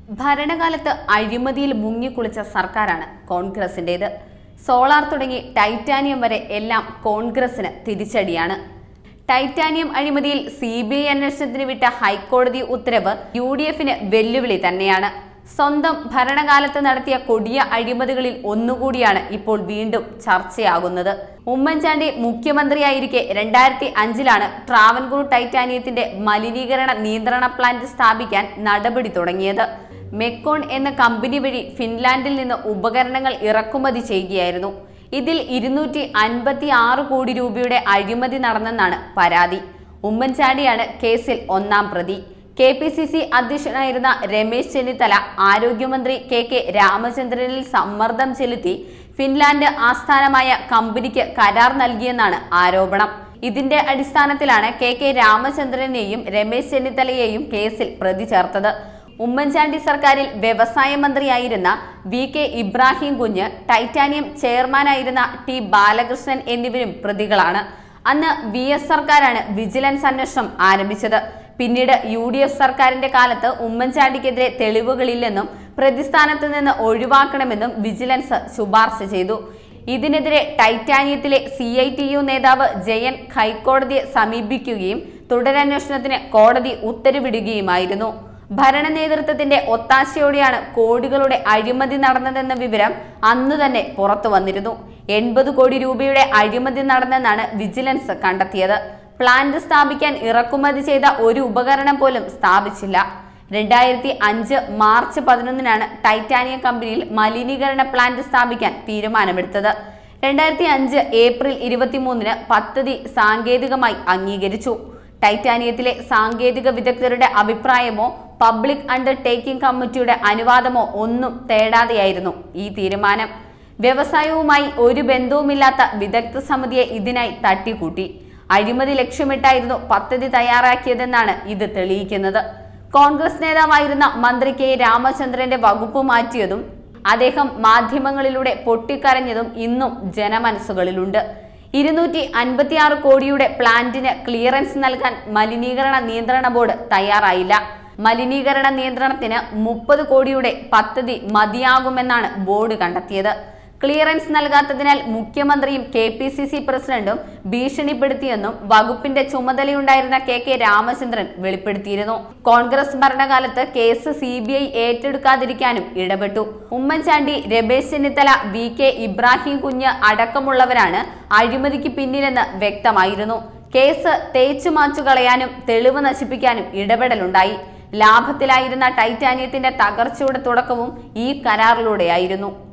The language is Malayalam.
ഭരണകാലത്ത് അഴിമതിയിൽ മുങ്ങിക്കുളിച്ച സർക്കാരാണ് കോൺഗ്രസിന്റേത് സോളാർ തുടങ്ങി ടൈറ്റാനിയം വരെ എല്ലാം കോൺഗ്രസിന് തിരിച്ചടിയാണ് ടൈറ്റാനിയം അഴിമതിയിൽ സി ബി ഐ അന്വേഷണത്തിന് വിട്ട ഹൈക്കോടതി ഉത്തരവ് യു ഡി എഫിന് വെല്ലുവിളി തന്നെയാണ് സ്വന്തം ഭരണകാലത്ത് നടത്തിയ കൊടിയ അഴിമതികളിൽ ഒന്നുകൂടിയാണ് ഇപ്പോൾ വീണ്ടും ചർച്ചയാകുന്നത് ഉമ്മൻചാണ്ടി മുഖ്യമന്ത്രിയായിരിക്കെ രണ്ടായിരത്തി അഞ്ചിലാണ് ട്രാവൻകൂർ ടൈറ്റാനിയത്തിന്റെ മലിനീകരണ നിയന്ത്രണ പ്ലാന്റ് സ്ഥാപിക്കാൻ നടപടി തുടങ്ങിയത് മെക്കോൺ എന്ന കമ്പനി വഴി ഫിൻലാൻഡിൽ നിന്ന് ഉപകരണങ്ങൾ ഇറക്കുമതി ചെയ്യുകയായിരുന്നു ഇതിൽ ഇരുന്നൂറ്റി അൻപത്തി ആറ് കോടി രൂപയുടെ അഴിമതി നടന്നെന്നാണ് പരാതി ഉമ്മൻചാണ്ടിയാണ് കേസിൽ ഒന്നാം പ്രതി കെ പി സി സി അധ്യക്ഷനായിരുന്ന രമേശ് ചെന്നിത്തല ആരോഗ്യമന്ത്രി കെ കെ രാമചന്ദ്രനിൽ സമ്മർദ്ദം ചെലുത്തി ഫിൻലാൻഡ് ആസ്ഥാനമായ കമ്പനിക്ക് കരാർ നൽകിയെന്നാണ് ആരോപണം ഇതിന്റെ അടിസ്ഥാനത്തിലാണ് കെ കെ രാമചന്ദ്രനെയും രമേശ് ചെന്നിത്തലയെയും കേസിൽ പ്രതി ചേർത്തത് ഉമ്മൻചാണ്ടി സർക്കാരിൽ വ്യവസായ മന്ത്രിയായിരുന്ന വി കെ ഇബ്രാഹിം കുഞ്ഞ് ടൈറ്റാനിയം ചെയർമാനായിരുന്ന ടി ബാലകൃഷ്ണൻ എന്നിവരും പ്രതികളാണ് അന്ന് വി എസ് സർക്കാരാണ് വിജിലൻസ് അന്വേഷണം ആരംഭിച്ചത് പിന്നീട് യു ഡി എഫ് സർക്കാരിന്റെ കാലത്ത് ഉമ്മൻചാണ്ടിക്കെതിരെ തെളിവുകളില്ലെന്നും പ്രതിസ്ഥാനത്ത് നിന്ന് ഒഴിവാക്കണമെന്നും വിജിലൻസ് ശുപാർശ ചെയ്തു ഇതിനെതിരെ ടൈറ്റാനിയത്തിലെ സി ഐ ടി യു നേതാവ് ജയൻ ഹൈക്കോടതിയെ സമീപിക്കുകയും തുടരന്വേഷണത്തിന് കോടതി ഉത്തരവിടുകയുമായിരുന്നു ഭരണ നേതൃത്വത്തിന്റെ ഒത്താശയോടെയാണ് കോടികളുടെ അഴിമതി നടന്നതെന്ന വിവരം അന്നു തന്നെ പുറത്തു വന്നിരുന്നു എൺപത് കോടി രൂപയുടെ അഴിമതി നടന്നെന്നാണ് വിജിലൻസ് കണ്ടെത്തിയത് പ്ലാന്റ് സ്ഥാപിക്കാൻ ഇറക്കുമതി ചെയ്ത ഒരു ഉപകരണം പോലും സ്ഥാപിച്ചില്ല രണ്ടായിരത്തി അഞ്ച് മാർച്ച് പതിനൊന്നിനാണ് ടൈറ്റാനിയം കമ്പനിയിൽ മലിനീകരണ പ്ലാന്റ് സ്ഥാപിക്കാൻ തീരുമാനമെടുത്തത് രണ്ടായിരത്തി അഞ്ച് ഏപ്രിൽ ഇരുപത്തിമൂന്നിന് പദ്ധതി സാങ്കേതികമായി അംഗീകരിച്ചു ടൈറ്റാനിയത്തിലെ സാങ്കേതിക വിദഗ്ധരുടെ അഭിപ്രായമോ പബ്ലിക് അണ്ടർടേക്കിംഗ് കമ്മിറ്റിയുടെ അനുവാദമോ ഒന്നും തേടാതെയായിരുന്നു ഈ തീരുമാനം വ്യവസായവുമായി ഒരു ബന്ധവുമില്ലാത്ത വിദഗ്ധ സമിതിയെ ഇതിനായി തട്ടിക്കൂട്ടി അഴിമതി ലക്ഷ്യമിട്ടായിരുന്നു പദ്ധതി തയ്യാറാക്കിയതെന്നാണ് ഇത് തെളിയിക്കുന്നത് കോൺഗ്രസ് നേതാവായിരുന്ന മന്ത്രി കെ രാമചന്ദ്രന്റെ വകുപ്പ് മാറ്റിയതും അദ്ദേഹം മാധ്യമങ്ങളിലൂടെ പൊട്ടിക്കരഞ്ഞതും ഇന്നും ജനമനസ്സുകളിലുണ്ട് ഇരുന്നൂറ്റി അൻപത്തിയാറ് കോടിയുടെ പ്ലാന്റിന് ക്ലിയറൻസ് നൽകാൻ മലിനീകരണ നിയന്ത്രണ ബോർഡ് തയ്യാറായില്ല മലിനീകരണ നിയന്ത്രണത്തിന് മുപ്പത് കോടിയുടെ പദ്ധതി മതിയാകുമെന്നാണ് ബോർഡ് കണ്ടെത്തിയത് ക്ലിയറൻസ് നൽകാത്തതിനാൽ മുഖ്യമന്ത്രിയും കെ പി സി സി പ്രസിഡന്റും ഭീഷണിപ്പെടുത്തിയെന്നും വകുപ്പിന്റെ ചുമതലയുണ്ടായിരുന്ന കെ കെ രാമചന്ദ്രൻ വെളിപ്പെടുത്തിയിരുന്നു കോൺഗ്രസ് ഭരണകാലത്ത് കേസ് സി ബി ഐ ഏറ്റെടുക്കാതിരിക്കാനും ഇടപെട്ടു ഉമ്മൻചാണ്ടി രമേശ് ചെന്നിത്തല വി കെ ഇബ്രാഹിം കുഞ്ഞ് അടക്കമുള്ളവരാണ് അഴിമതിക്ക് പിന്നിലെന്ന് വ്യക്തമായിരുന്നു കേസ് തേച്ചു മാച്ചു കളയാനും തെളിവ് നശിപ്പിക്കാനും ഇടപെടലുണ്ടായി ലാഭത്തിലായിരുന്ന ടൈറ്റാനിയത്തിന്റെ തകർച്ചയുടെ തുടക്കവും ഈ കരാറിലൂടെയായിരുന്നു